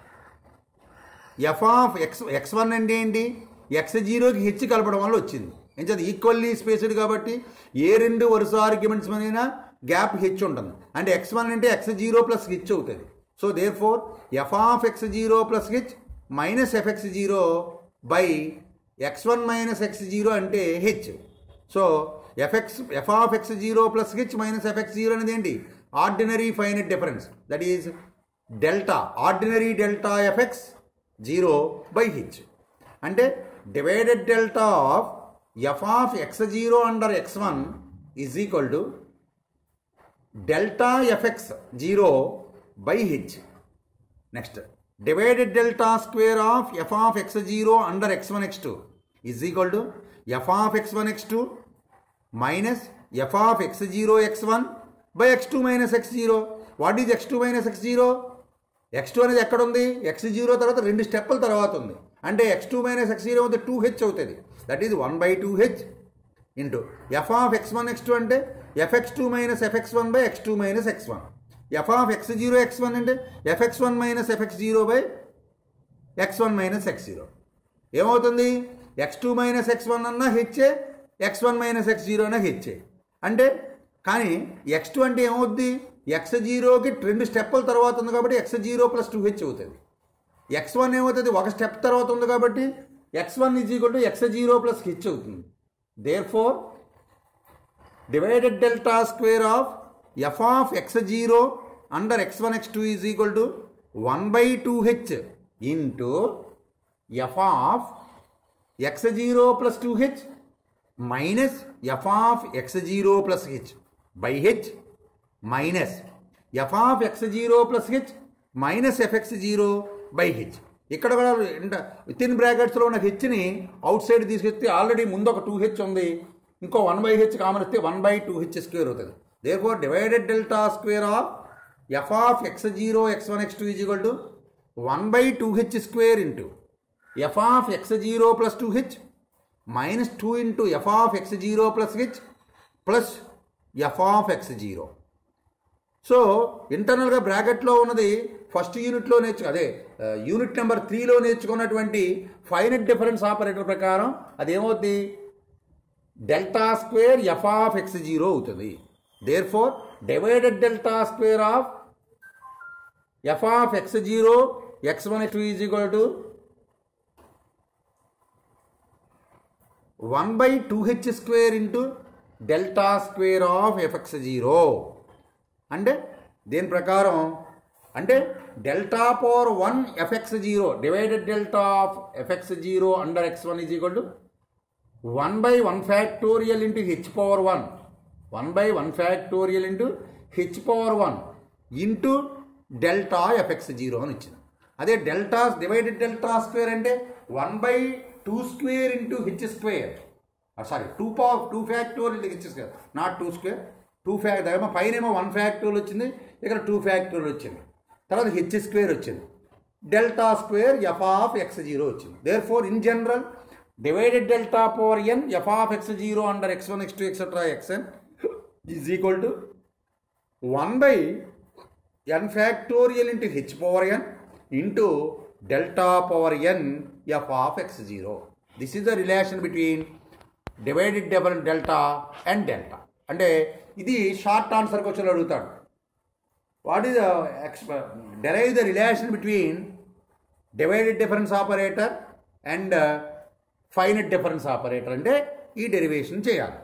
F of x x one అంటే ఏంటి X జీరోకి H కలపడం వల్ల వచ్చింది ఎంచేది equally spaced కాబట్టి ఏ రెండు వరుస ఆర్గ్యుమెంట్స్ మీద గ్యాప్ హెచ్ ఉంటుంది అంటే ఎక్స్ వన్ అంటే ఎక్స్ జీరో ప్లస్ హెచ్ అవుతుంది so therefore f of X zero plus h minus FX zero by X one minus X zero అంటే h so f x f of X zero plus h minus FX zero అనేది ఏంటి ordinary finite difference that is delta ordinary delta FX zero by h అంటే divided delta of F of X zero under X one is equal to delta FX zero by h next divided delta square of F of X zero under X one X two is equal to F of X one X two minus F of X zero X one by x two minus X zero what is x two minus X zero X two అనేది ఎక్కడ ఉంది X zero తర్వాత రెండు స్టెప్పుల తర్వాత ఉంది అంటే x two minus X zero అవుతుంది two h అవుతుంది that is one by two h into F of X one X two అంటే fx two minus fx one by x two minus X one F of X zero X one అంటే fx one minus FX zero by X one minus X zero ఏమవుతుంది x two minus X one అన్నా హెచ్చే x one minus X zero అన్నా హెచ్చే అంటే కానీ X two అంటే ఏమవుద్ది X జీరోకి రెండు స్టెప్పుల తర్వాత ఉంది కాబట్టి x zero plus two h అవుతుంది ఎక్స్ వన్ ఏమవుతుంది ఒక స్టెప్ తర్వాత ఉంది కాబట్టి x one is equal to x zero plus h అవుతుంది therefore divided delta square of F of X zero under X one X two is equal to one by two h into F of X zero plus two h minus F of X zero plus h by h minus F of X zero plus h minus FX zero by h ఇక్కడ కూడా with in బ్రాకెట్స్లో ఉన్న హెచ్ని outside తీసుకొస్తే already ముందు ఒక two h ఉంది ఇంకో వన్ బై హెచ్ కామన్ వస్తే one by two h square అవుతుంది therefore divided delta square of F of X zero X one X two is equal to one by two h square into F of X zero plus two h minus two into F of X zero plus h plus f of X zero so ఇంటర్నల్గా బ్రాకెట్లో ఉన్నది first యూనిట్లో నేర్చు అదే ఆ, unit number త్రీలో నేర్చుకున్నటువంటి finite difference operator ప్రకారం అదేమవుద్ది delta square F of X zero అవుతుంది therefore divided delta square of F of X zero X one two is equal to one by two h square into delta square of fx zero అంటే దీని ప్రకారం అంటే delta power one fx zero divided delta of fx zero under X one is equal to one by one factorial into h power one one by one factorial into h power one into delta FX zero అని వచ్చింది అదే delta divided delta square అంటే one by two square into h square sorry two power two factorial h square not two square two fact ఏమో పైన ఏమో one factorial వచ్చింది ఇక్కడ two factorial వచ్చింది తర్వాత హెచ్ స్క్వేర్ వచ్చింది delta square F of X zero వచ్చింది therefore in general divided delta power N F of X zero under X one X two etcetera xn is equal to one by N factorial into h power n into delta power N F of X zero this is the relation between divided different delta and delta అంటే ఇది short answer question అడుగుతాడు what is X derive the relation between divided difference operator and finite difference operator అంటే ఈ derivation చేయాలి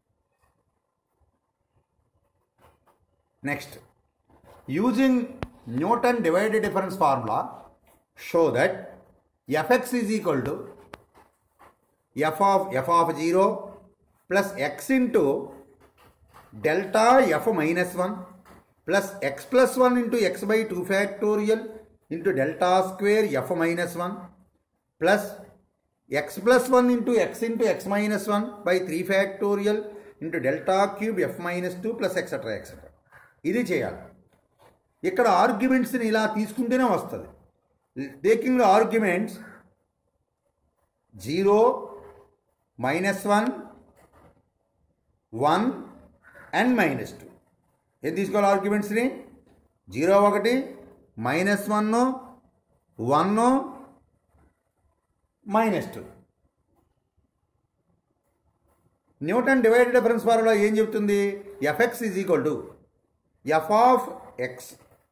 next using Newton divided difference formula show that fx is equal to F of F of zero plus x into delta f minus one plus x plus one into x by two factorial into delta square f minus one plus x plus one into x into X minus one by three factorial into delta cube f minus two plus etcetera etcetera ఇది చేయాలి ఇక్కడ ఆర్గ్యుమెంట్స్ని ఇలా తీసుకుంటేనే వస్తుంది taking arguments zero minus one one and minus two ఏం తీసుకోవాలి ఆర్గ్యుమెంట్స్ని జీరో ఒకటి minus one one minus two Newton divided difference formula ఏం చెప్తుంది fx is equal to F of X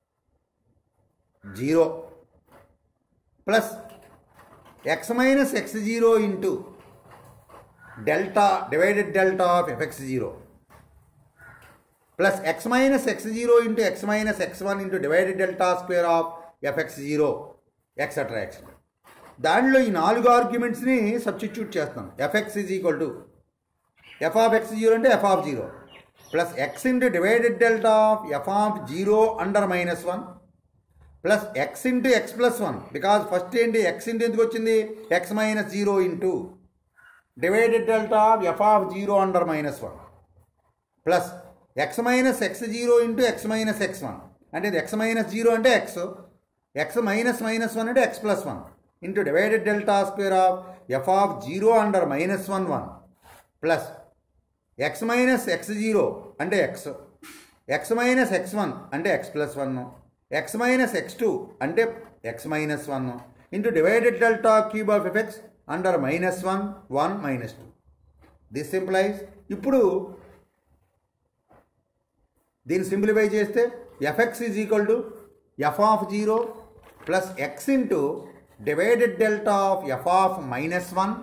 zero plus X minus X zero into delta divided delta of fx zero plus X minus X zero into X minus X one into divided delta square of fx zero etcetera etcetera దానిలో ఈ నాలుగు ఆర్గ్యుమెంట్స్ని substitute చేస్తాం fx is equal to F of X zero అంటే F of zero plus x into divided delta of F of zero under minus one plus x into X plus one because first ఏంటి x into ఎందుకు వచ్చింది x minus zero into divided delta of F of zero under minus one plus X minus X zero into X minus X one అంటే ఇది x minus zero అంటే x x minus minus one అంటే X plus one into divided delta square of F of zero under minus one one plus X minus X zero అంటే x x minus X one అంటే X plus one X minus X two అంటే x minus one into divided delta cube of fx under minus one one minus two this simplify ఇప్పుడు దీన్ని simplify చేస్తే FX is equal to F of zero plus x into divided delta of F of minus one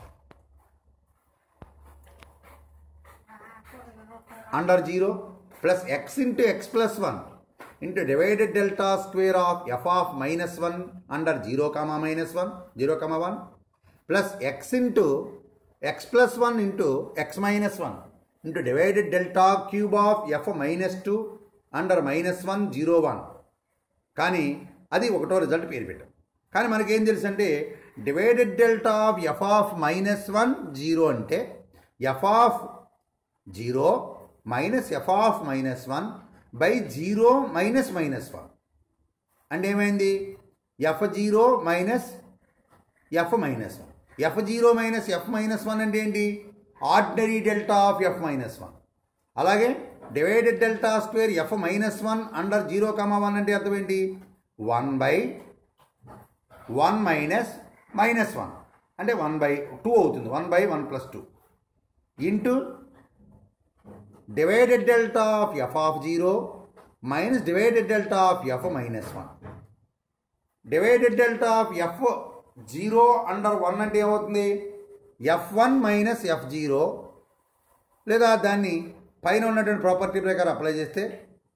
under zero plus x into X plus one into divided delta square of F of minus one under zero comma minus one zero comma one plus x into X plus one into X minus one into divided delta cube of f minus two under minus one zero one కానీ అది ఒకటో result పేరు పెట్టాం కానీ మనకేం తెలుసు అంటే divided delta of F of minus one zero అంటే F of zero minus F of minus one by zero minus minus one అంటే ఏమైంది f zero minus f minus one f zero minus f minus one అంటే ఏంటి ordinary delta of f minus one అలాగే divided delta square f minus one under zero comma one అంటే అర్థం ఏంటి one by one minus minus one అంటే one by two అవుతుంది one by one plus two into divided delta of F of zero minus divided delta of f minus one divided delta of f zero under one అంటే ఏమవుతుంది f one minus f zero లేదా దాన్ని పైన ఉన్నటువంటి property ప్రకారం apply చేస్తే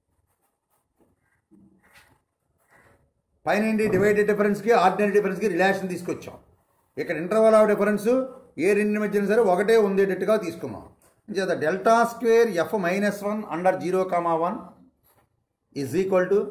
పైన ఏంటి డివైడెడ్ డిఫరెన్స్కి ఆర్డినరీ డిఫరెన్స్కి రిలేషన్ తీసుకొచ్చాం ఇక్కడ ఇంటర్వల్ ఆఫ్ డిఫరెన్స్ ఏ రెండు మధ్యన సరే ఒకటే ఉండేటట్టుగా తీసుకున్నాం చేత delta square f minus one under zero comma one is equal to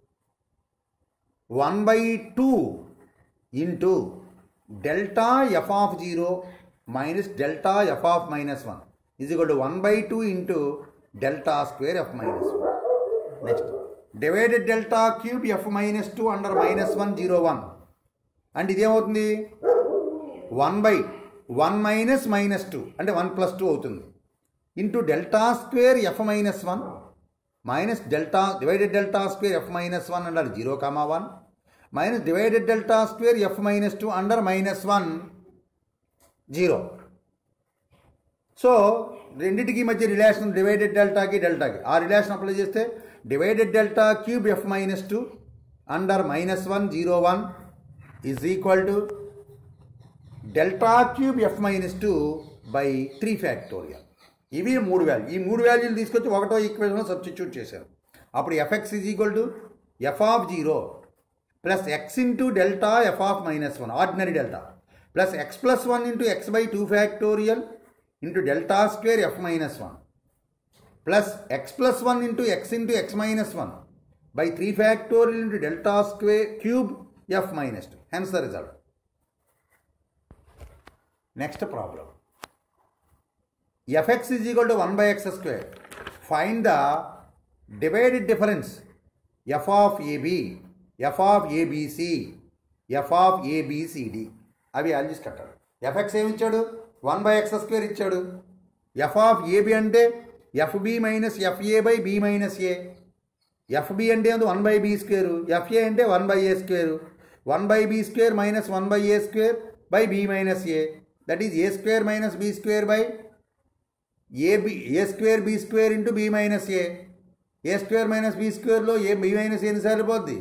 one by two into delta f of zero minus delta f of minus one is equal to one by two into delta square f minus one next divided delta cube f minus two under minus one zero one అంటే ఇదేమవుతుంది one by one minus minus two అంటే one plus two అవుతుంది into delta square f minus one minus delta divided delta square f minus one under zero comma one minus divided delta square f minus two under minus one zero so రెండింటికి మధ్య relation divided డెల్టాకి డెల్టాకి ఆ relation apply చేస్తే divided delta cube f minus two under minus one zero one is equal to delta cube f minus two by three factorial ఇవి మూడు value ఈ మూడు వాల్యూలు తీసుకొచ్చి ఒకటో ఈక్వేషన్లో సబ్స్టిట్యూట్ చేశారు అప్పుడు FX is equal to F of zero plus x into delta f of minus one ordinary delta plus x plus one into x by two factorial into delta square f minus one plus x plus one into x into X minus one by three factorial into delta square cube f minus two hence the result next problem fx is equal to 1 by x square. Find the divided difference f of ab, f of abc, f of abcd. అవి values కట్టాలి fx ఏమి ఇచ్చాడు one by X square ఇచ్చాడు f of AB అంటే fb minus fa by b minus a fb అంటే one by B square fa అంటే one by A square one by B square minus one by A square by b minus a that is a square minus b square by a b a square B square into b minus a a square minus b స్క్వేర్లో a b minus ఎన్నిసార్లు పోద్ది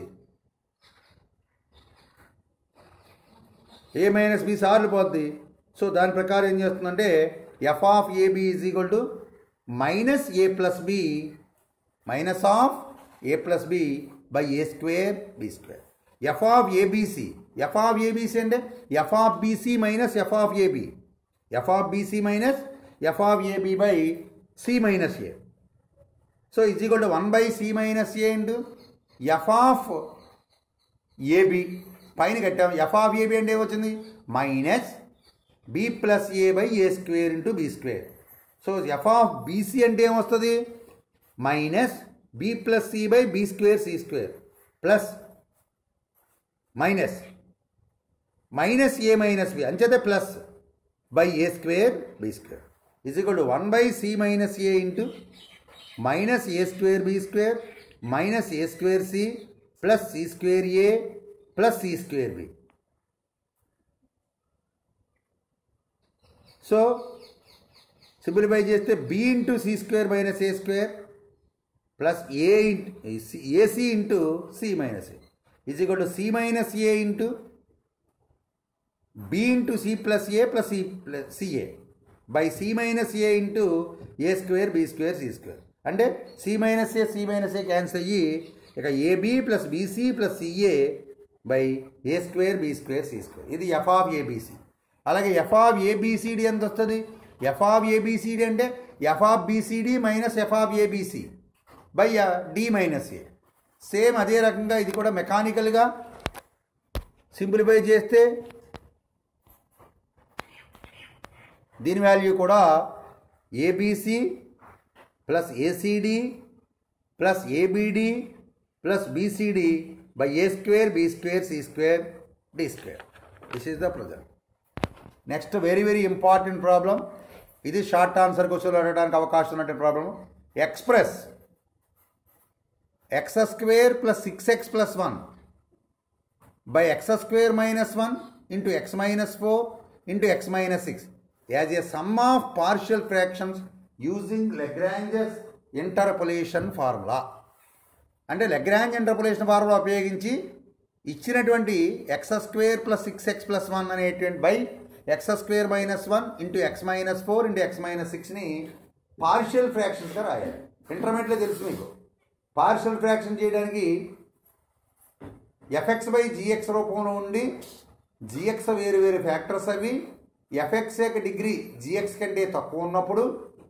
ఏ minus B సార్లు పోద్ది so దాని ప్రకారం ఏం చేస్తుందంటే F of AB is equal to minus A plus B minus of A plus B by A square B square F of ABC F of ABC అంటే F of BC minus F of AB F of BC minus F of AB by C minus A so is equal to one by C minus A into F of AB పైన కట్టాం F of AB అంటే ఏమొచ్చింది minus B plus A by A square into B square so F of BC అంటే ఏమొస్తుంది minus B plus C by B square C square plus minus minus A minus B అంచేతే plus by A square B square is equal to one by C minus A into minus A square B square minus A square C plus C square A plus C square B so simplify చేస్తే B into C square minus A square plus A into AC into C minus A is equal to C minus A into B into C plus A plus C plus CA by C minus A into A square B square C square అంటే C minus A C minus A cancel అయ్యి ఇక AB plus BC plus CA by A square B square C square ఇది F of ABC అలాగే F of ABCD ఎంత వస్తుంది f of ABCD అంటే F of BCD minus F of ABC by D minus A same అదే రకంగా ఇది కూడా మెకానికల్గా simplify చేస్తే దీని వాల్యూ కూడా ABC plus ACD plus ABD plus BCD by A square B square C square D square this is the present next very very important problem ఇది short answer question అడగడానికి అవకాశం ఉన్నటువంటి problem express X square plus six X plus one by X square minus one into X minus four into X minus six as a sum of partial fractions using Lagrange's interpolation formula అంటే Lagrange interpolation formula ఉపయోగించి ఇచ్చినటువంటి X square plus six X plus one అనేటువంటి by X square minus one into X minus four into X minus సిక్స్ని partial ఫ్రాక్షన్స్గా రాయాలి ఇంటర్మీడియట్లో తెలుసు మీకు పార్షియల్ ఫ్రాక్షన్ చేయడానికి ఎఫ్ఎక్స్ బై జిఎక్స్ రూపంలో ఉండి జిఎక్స్ వేరు వేరు ఫ్యాక్టర్స్ అవి ఎఫ్ఎక్స్ యొక్క డిగ్రీ జిఎక్స్ కంటే తక్కువ ఉన్నప్పుడు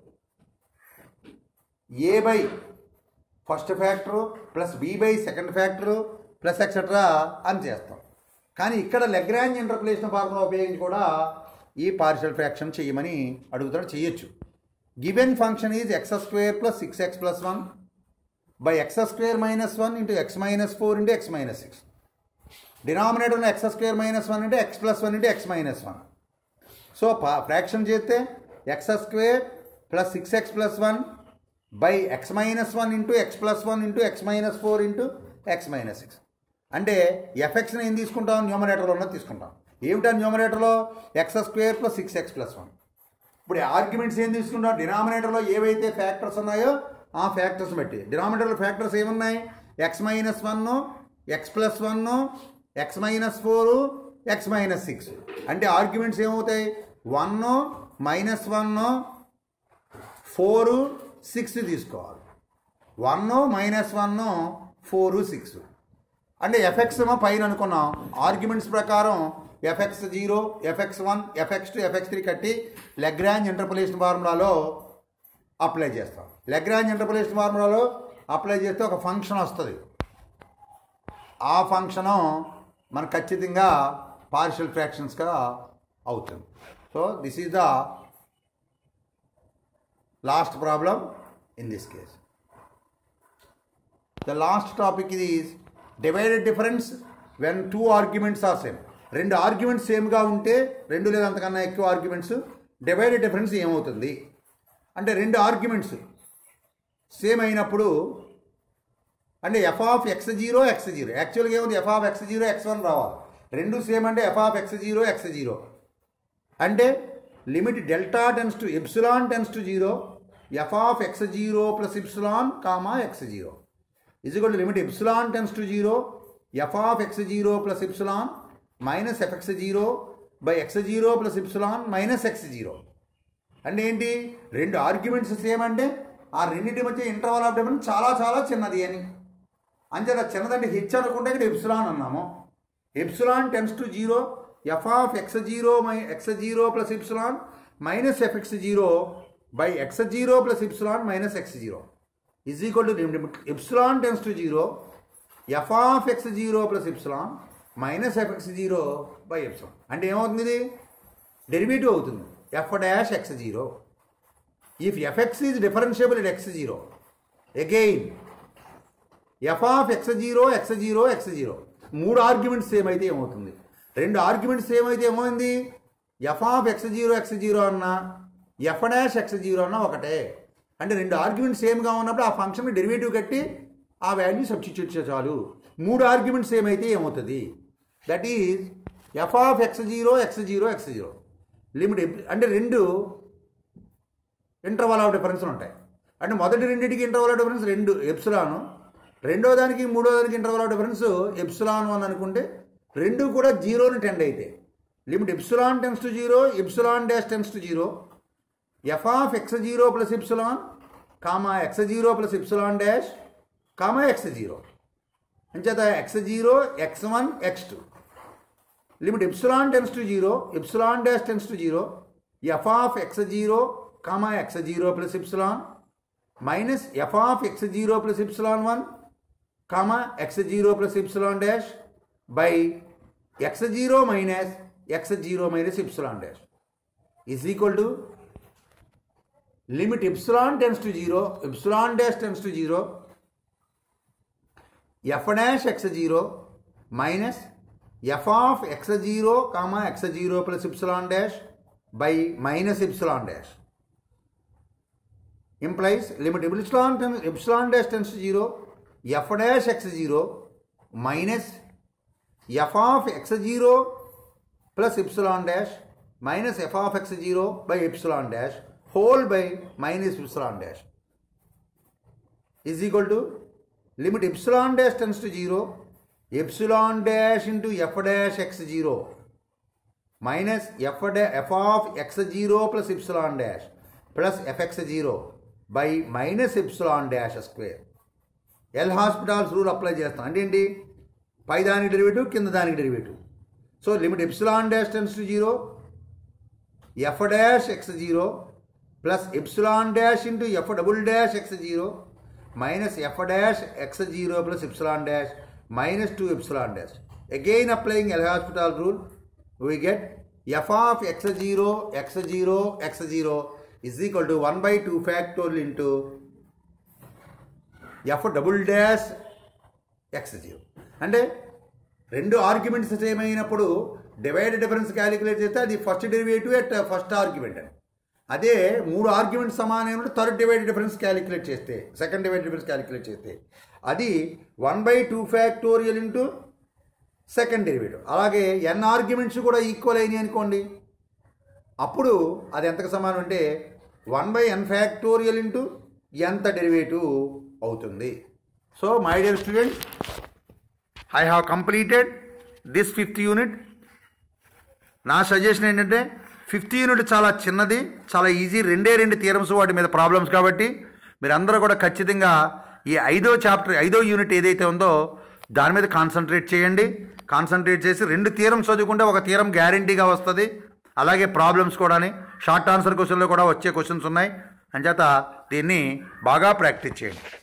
A by first factor plus B by second factor plus etcetera అని చేస్తాం కానీ ఇక్కడ లెగ్రాంజ్ ఇంటర్ప్లేషన్ ఫార్ములా ఉపయోగించి కూడా ఈ పార్షియల్ ఫ్రాక్షన్ చేయమని అడుగుతాడు చేయొచ్చు given function is X square plus six X plus one by X square minus one into X minus four into X minus six డినామినేటర్లో ఎక్స్ స్క్వేర్ మైనస్ వన్ అంటే X plus one into X minus one so fraction చేస్తే X square plus six X plus one by X minus one into X plus one into X minus four into X minus six అంటే ఎఫ్ఎక్స్ని ఏం తీసుకుంటాం న్యూమరేటర్లో ఉన్నది తీసుకుంటాం ఏమిటా న్యూమరేటర్లో X square plus six X plus one ఇప్పుడు ఆర్గ్యుమెంట్స్ ఏం తీసుకుంటాం డినామినేటర్లో ఏవైతే ఫ్యాక్టర్స్ ఉన్నాయో ఆ ఫ్యాక్టర్స్ బట్టి డినామినేటర్లో ఫ్యాక్టర్స్ ఏమున్నాయి X minus one X plus one X minus four X minus six అంటే ఆర్గ్యుమెంట్స్ ఏమవుతాయి one minus one four six తీసుకోవాలి one minus one four six అంటే ఎఫెక్స్ ఏమో పైన అనుకున్నాం ఆర్గ్యుమెంట్స్ ప్రకారం FX zero FX one FX two FX three కట్టి Lagrange interpolation ఫార్ములాలో అప్లై చేస్తాం లెగ్రాంజ్ ఇంటర్పొలేషన్ ఫార్ములాలో అప్లై చేస్తే ఒక ఫంక్షన్ వస్తుంది ఆ ఫంక్షను మనకు ఖచ్చితంగా పార్షియల్ ఫ్రాక్షన్స్గా అవుతుంది so this is the last problem in this case the last topic is divided difference when two arguments are same రెండు ఆర్గ్యుమెంట్స్ సేమ్గా ఉంటే రెండు లేదా అంతకన్నా ఎక్కువ ఆర్గ్యుమెంట్స్ డివైడెడ్ డిఫరెన్స్ ఏమవుతుంది అంటే రెండు ఆర్గ్యుమెంట్స్ సేమ్ అయినప్పుడు అంటే F of X zero X zero యాక్చువల్గా ఏముంది F of X zero X one రావాలి రెండు సేమ్ అంటే F of X zero X zero అంటే limit delta tends to epsilon tends to zero F of X zero plus epsilon comma X zero is equal to limit epsilon tends to zero F of X zero plus epsilon minus FX zero by X zero plus epsilon minus X zero అంటే ఏంటి రెండు arguments same అంటే ఆ రెండింటి మధ్య interval of difference చాలా చాలా చిన్నది అని అంచేత చిన్నదంటే హెచ్ అనుకుంటే ఇక్కడ ఎప్సిలాన్ అన్నాము epsilon tends to zero F of X zero my X zero plus epsilon minus FX zero by X zero plus epsilon minus X zero is equal to epsilon tends to zero F of X zero plus epsilon minus FX zero by epsilon అంటే ఏమవుతుంది ఇది derivative అవుతుంది F dash X zero if FX is differentiable it X zero again F of X zero X zero X zero మూడు arguments same అయితే ఏమవుతుంది రెండు arguments same అయితే ఏమైంది F of X zero X zero అన్నా F dash X zero అన్నా ఒకటే అంటే రెండు ఆర్గ్యుమెంట్స్ సేమ్గా ఉన్నప్పుడు ఆ ఫంక్షన్ డెరివేటివ్ కట్టి ఆ వాల్యూ సబ్స్టిట్యూట్ చేయ చాలు మూడు ఆర్గ్యుమెంట్స్ సేమ్ అయితే ఏమవుతుంది that is F of X zero X zero X zero limit అంటే రెండు ఇంటర్వల్ ఆఫ్ డిఫరెన్స్ ఉంటాయి అంటే మొదటి రెండింటికి ఇంటర్వల్ ఆఫ్ డిఫరెన్స్ రెండు ఎప్సిలాను రెండో దానికి మూడో దానికి ఇంటర్వల్ ఆఫ్ డిఫరెన్స్ ఎప్సిలాన్ అని అనుకుంటే రెండు కూడా జీరోని టెండ్ అయితే limit epsilon tends to zero epsilon dash tends to zero F of X zero plus epsilon comma X zero plus epsilon dash comma X zero అంచేత X zero X one X two limit epsilon tends to zero epsilon dash tends to zero F of X zero comma X zero plus epsilon minus F of X zero plus epsilon one comma X zero plus epsilon dash by X zero minus X zero minus epsilon dash is equal to limit epsilon tends to zero epsilon dash tends to zero F dash X zero minus F of X zero comma X zero plus epsilon dash by minus epsilon dash implies limit epsilon ten epsilon dash tends to zero F dash X zero minus F of X zero plus epsilon dash minus F of X zero by epsilon dash whole by minus epsilon dash is equal to limit epsilon dash tends to zero epsilon dash into F dash X zero minus F డా F of X zero plus epsilon dash plus FX zero by minus epsilon dash square L hospital's rule apply చేస్తాం అంటే ఏంటి పై దానికి derivative కింద దానికి derivative so limit epsilon dash tends to zero F dash X zero plus epsilon dash into F double dash X zero minus F dash X zero plus epsilon dash minus two epsilon dash again applying L hospital rule we get F of X zero X zero X zero is equal to one by two factorial into F double dash X zero అంటే రెండు arguments same అయినప్పుడు divide difference calculate చేస్తే అది first derivative at first argument అని అదే మూడు arguments సమానమైనప్పుడు third divide difference calculate చేస్తే సెకండ్ డివైడ్ డిఫరెన్స్ క్యాలిక్యులేట్ చేస్తే అది one by two factorial into second derivative అలాగే ఎన్ ఆర్గ్యుమెంట్స్ కూడా ఈక్వల్ అయినాయి అనుకోండి అప్పుడు అది ఎంతకు సమానం అంటే one by N factorial into ఎంత డెరివేటివ్ అవుతుంది so my dear student I have completed this fifth unit నా సజెషన్ ఏంటంటే ఫిఫ్త్ యూనిట్ చాలా చిన్నది చాలా ఈజీ రెండే రెండు థియరమ్స్ వాటి మీద ప్రాబ్లమ్స్ కాబట్టి మీరు అందరూ కూడా ఖచ్చితంగా ఈ ఐదో చాప్టర్ ఐదో యూనిట్ ఏదైతే ఉందో దాని మీద కాన్సన్ట్రేట్ చేయండి కాన్సన్ట్రేట్ చేసి రెండు థియరమ్స్ చదువుకుంటే ఒక థియరం గ్యారంటీగా వస్తుంది అలాగే ప్రాబ్లమ్స్ కూడా షార్ట్ ఆన్సర్ క్వశ్చన్లో కూడా వచ్చే క్వశ్చన్స్ ఉన్నాయి అంచేత దీన్ని బాగా ప్రాక్టీస్ చేయండి